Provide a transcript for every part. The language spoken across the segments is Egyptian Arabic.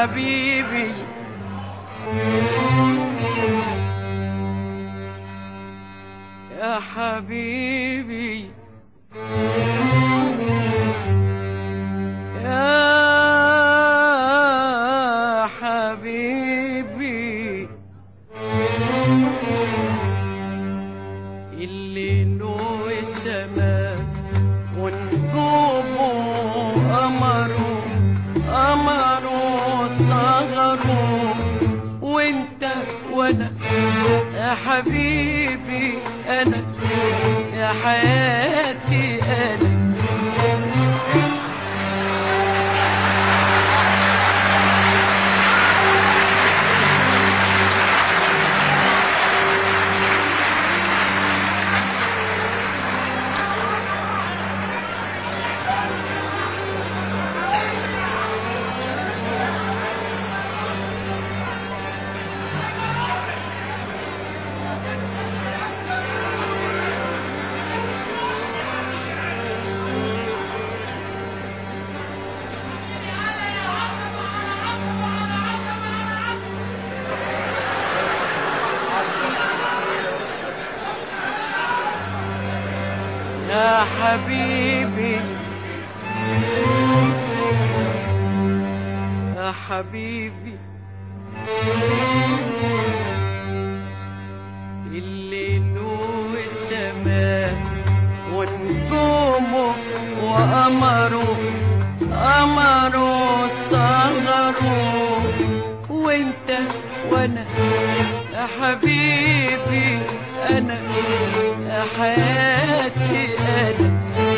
حبيبي يا حبيبي يا حبيبي الليل والسماء ونجومه قمره قمره صغره وانت وانا يا حبيبي انا يا حياتي انا يا حبيبي يا حبيبي الليل والسماء ونجومه وقمره قمره صغره وانت وانا يا حبيبي انا يا حياتي انا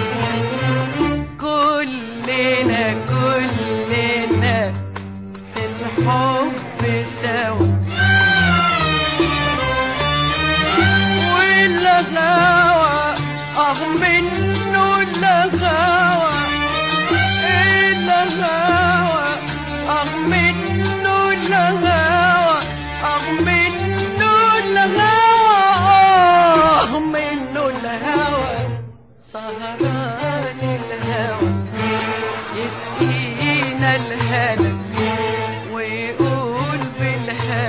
كلنا كلنا في الحب سوا والغاوى اه منه الغاوى الغاوى اه منه الغاوى اه منه الغاوى اه منه الهوى سهران الهوى يسقينا الهنا ويقول بالهنا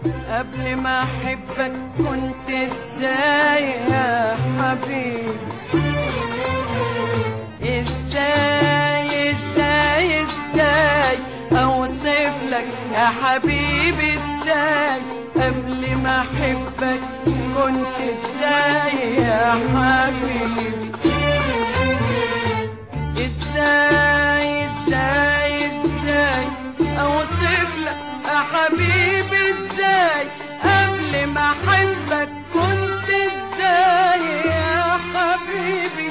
قبل ما احبك كنت ازاي يا حبيبي ازاي ازاي ازاي اوصف لك يا حبيبي ازاي قبل ما احبك كنت ازاي يا حبيبي ازاي ازاي ازاي اوصف لك يا حبيبي ازاي قبل ما احبك كنت ازاي يا حبيبي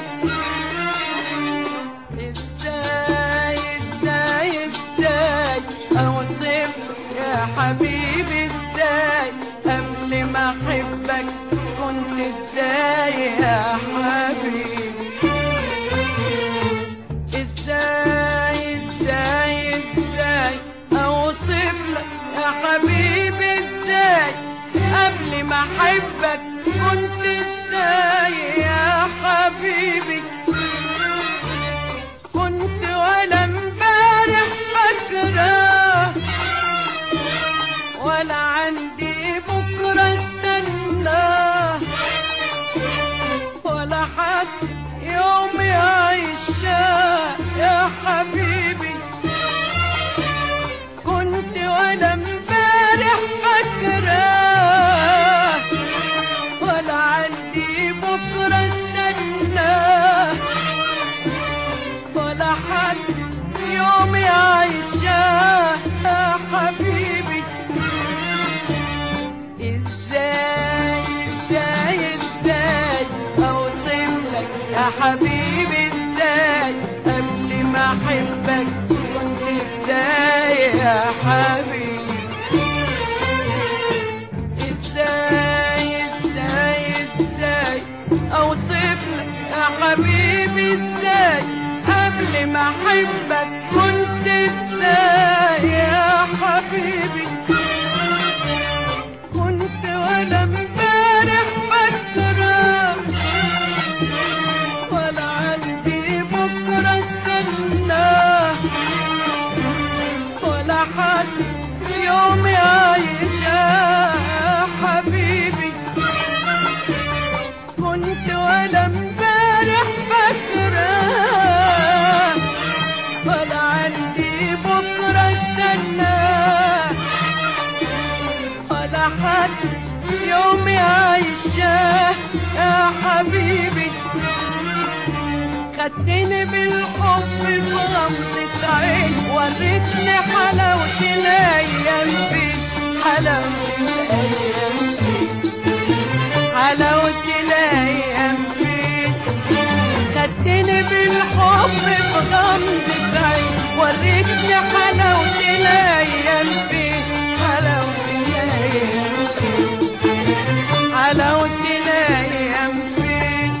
ازاي ازاي ازاي اوصف لك يا حبيبي ازاي قبل ما احبك كنت ازاي يا حبيبي ازاي ازاي ازاي اوصف لك يا حبيبي ازاي قبل ما احبك كنت ازاي يا حبيبي كنت ولا امبارح فاكره ولا عندي بكره استناه ولا حد يوم يعيش يا حبيبي كنت ولا امبارح فاكره ولا عندي بكره استناه ولا حد يوم يعيش يا حبيبي ازاي ازاي ازاي اوصف لك يا حبيبي ازاي قبل ما احبك كنت ازاي يا حبيبي ازاي ازاي ازاي اوصف لك يا حبيبي ازاي قبل ما احبك كنت ازاي يا حبيبي كنت ولا امبارح فاكره ولا عندي بكره استناه ولا حد يوم يعيش يا حبيبي كنت ولا امبارح فاكره ولا عندي بكره استناه ولا حد يوم يعيش يا حبيبي خدتني بالحب في غمضة عين وريتني حلاوة الأيام فين حلاوة الأيام فين حلاوة الأيام فين خدتني بالحب في غمضة عين وريتني حلاوة الأيام فين حلاوة الأيام فين حلاوة الأيام فين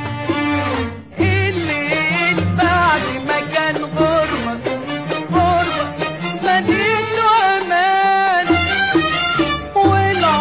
الليل بعد ما كان غربة غربة مليته أمان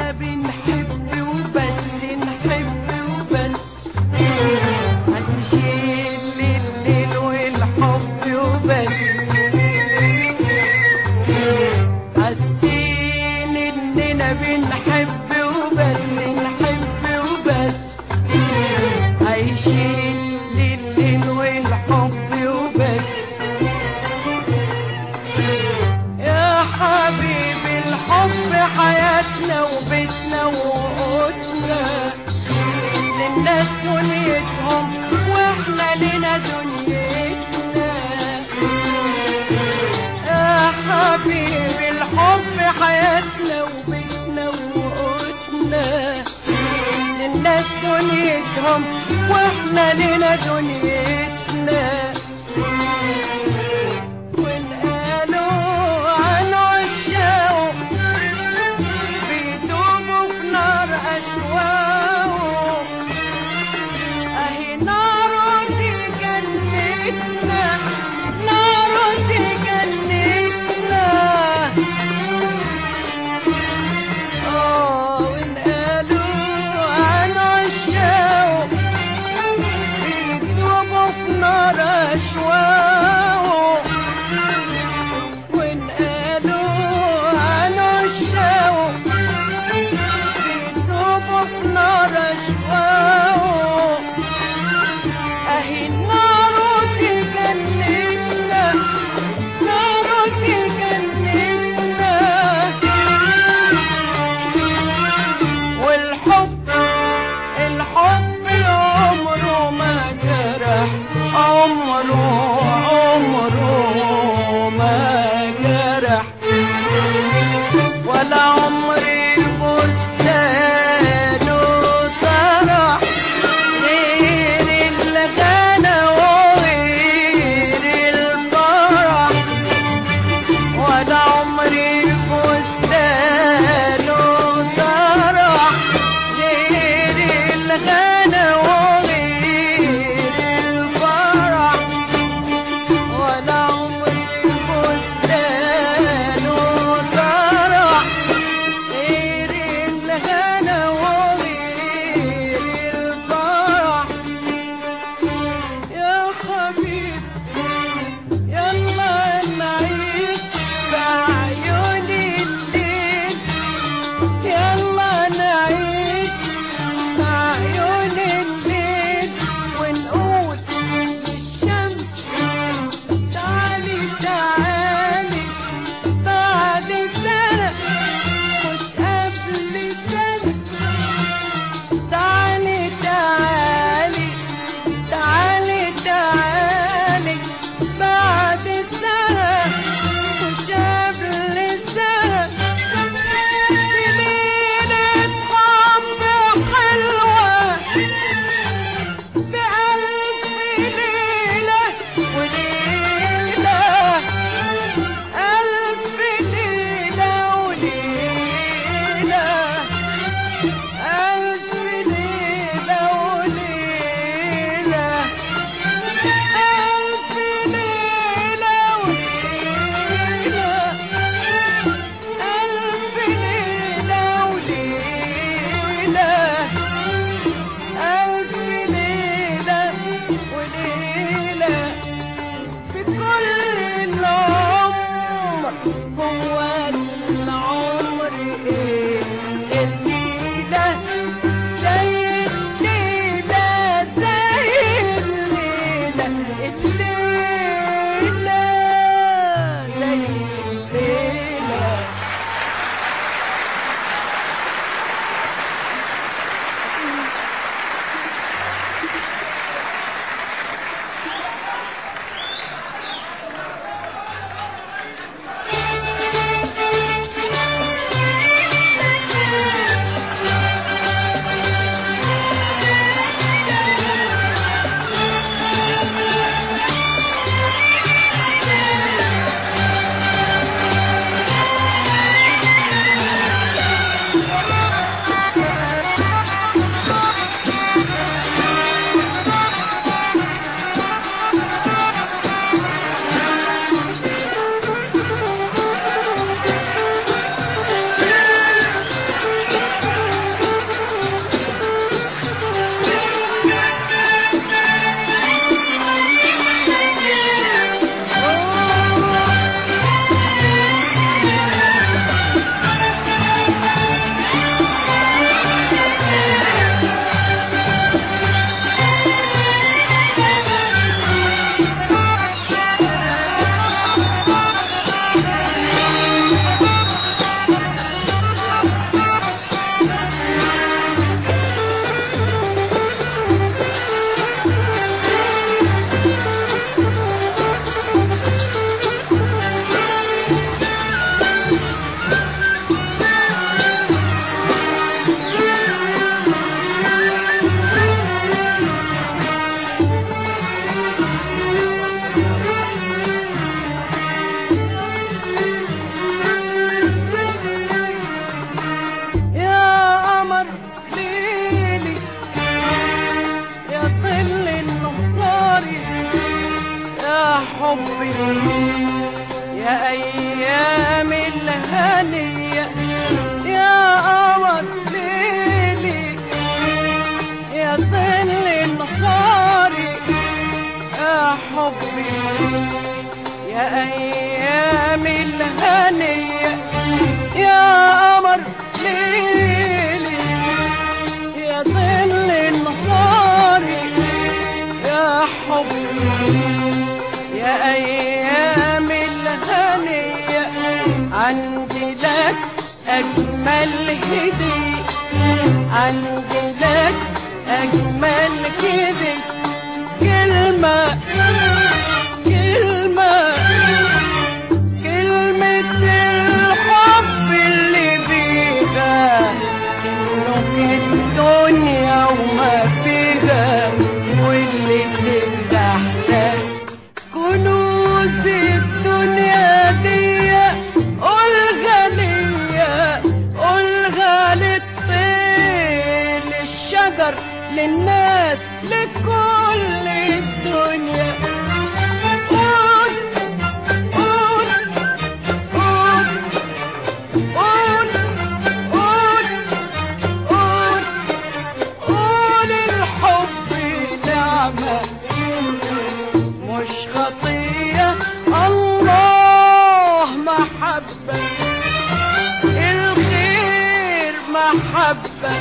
إننا بنحب وبس نحب وبس هنشيل الليل والحب وبس حاسين إننا بنحب وبس نحب وبس عايشين لليل والحب وبس يا حبيبي الحب حياتنا وبيتنا وقوتنا للناس دنيتهم واحنا لنا دنيتنا يا حبيبي الحب حياتنا وبيتنا وقوتنا للناس دنيتهم واحنا لنا دنيتنا ونقالوا عن عشاق بيدوبوا في نار أشواق أهي نار دي جنتنا نار دي جنتنا آه ونقالوا عن عشاق بيدوبوا في نار أشواق ونقالوا عن عشاق بيدوبوا في حبي يا أيام الهنية يا قمر ليلي يا ظل نهاري يا حبي يا أيام الهنية يا قمر ليلي يا ظل نهاري يا حبي يا أيام الهنية عندي لك أجمل هدية عندي لك أجمل هدية كلمة كلمة كلمة الحب اللي بيها تملك الدنيا وما فيها واللي تفتح لك كنوز الدنيا دي قولها ليا قولها للطير للشجر للناس لكل الدنيا قول قول قول قول قول قول قول الحب نعمة مش خطية الله محبة الخير محبة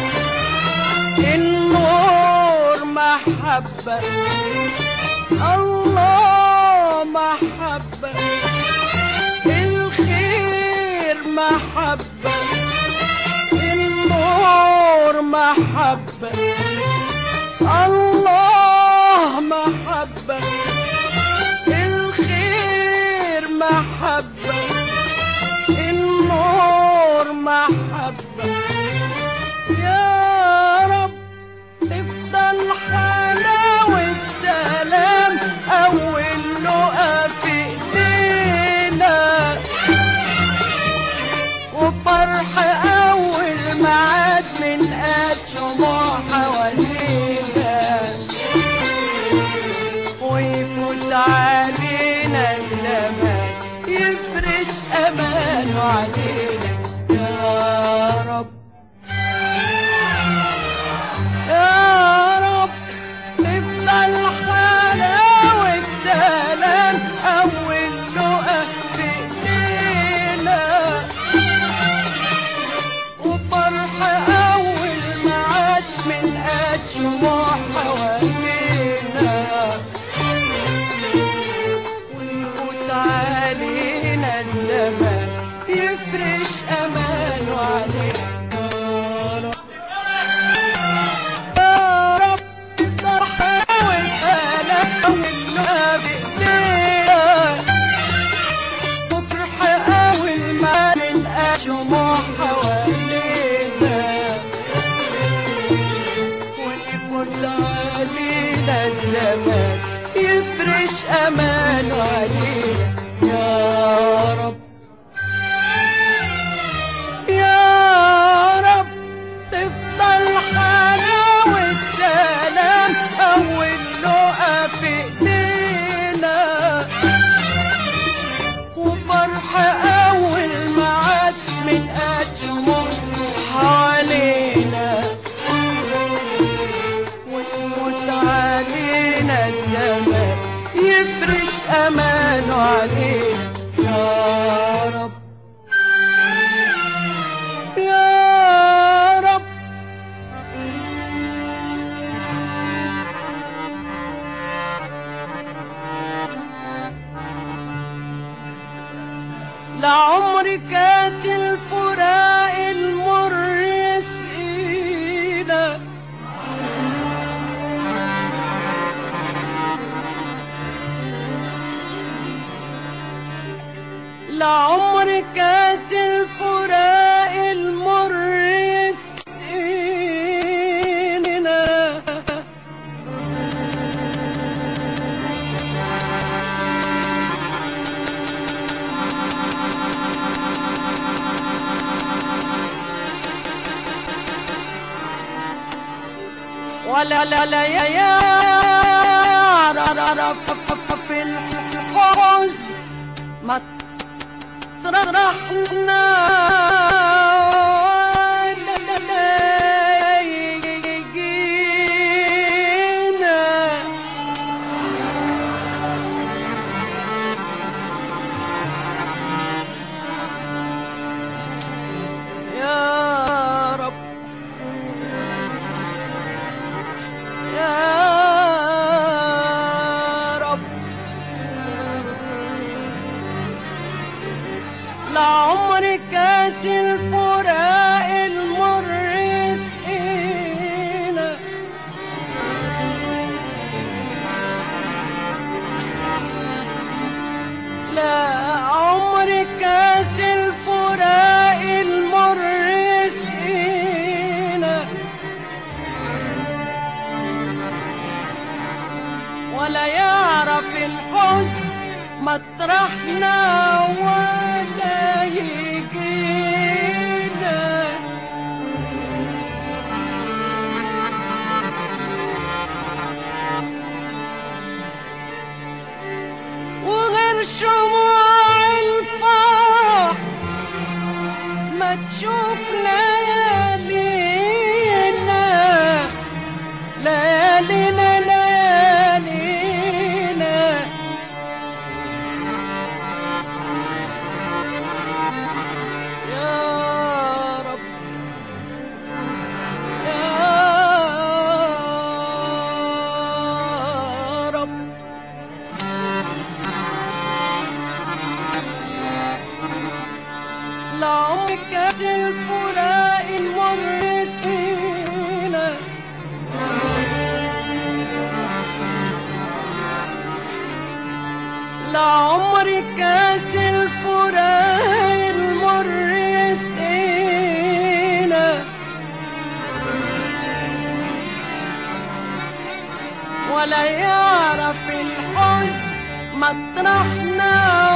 النور محبة الله محبة الخير محبة النور محبة الله محبة الخير محبة النور محبة يا رب تفضل حلاوة سلام أول لقا في إيدينا وفرح أول معاد من قد شموع حوالينا ويفوت علينا الأمان يفرش أمانه علينا يا رب يا رب تفضل حلاوة سلام أول لقا في إيدينا وفرح أول معاد من قد شموع حوالينا ويفوت علينا الزمان يفرش أمانه علينا يا رب يا رب تفضل حلاوة سلام أول لقا في إيدينا وفرح أول ما نلقى شموع حوالينا ويفوت علينا الزمان يفرش أمانه علينا يا رب يا رب تفضل حلاوة سلام أول لقا في إيدينا وفرح أول معاد من أجمل حوالينا ويفوت علينا الزمان يفرش أمانه علينا يا رب يا رب لعمر كاس الفراق المر يسقينا لعمر كاس الفراق المر يسقينا ولا لا لا يا يا را را را ف ف ف في ال- الحزن ما طرحنا ولا يجينا يا رب يا رب لعمر كاس الفراق المر يسقينا لا عمر كاس الفراق المر يسقينا ولا يعرف الحزن مطرحنا ولا يجينا وغير شموع الفرح ما تشوف ليالينا ليالينا ليالينا يا رب يا رب لعمرك الفراق المرسينا لعمرك كاس الفراق المرسينا ولا يعرف الحزن مطرحنا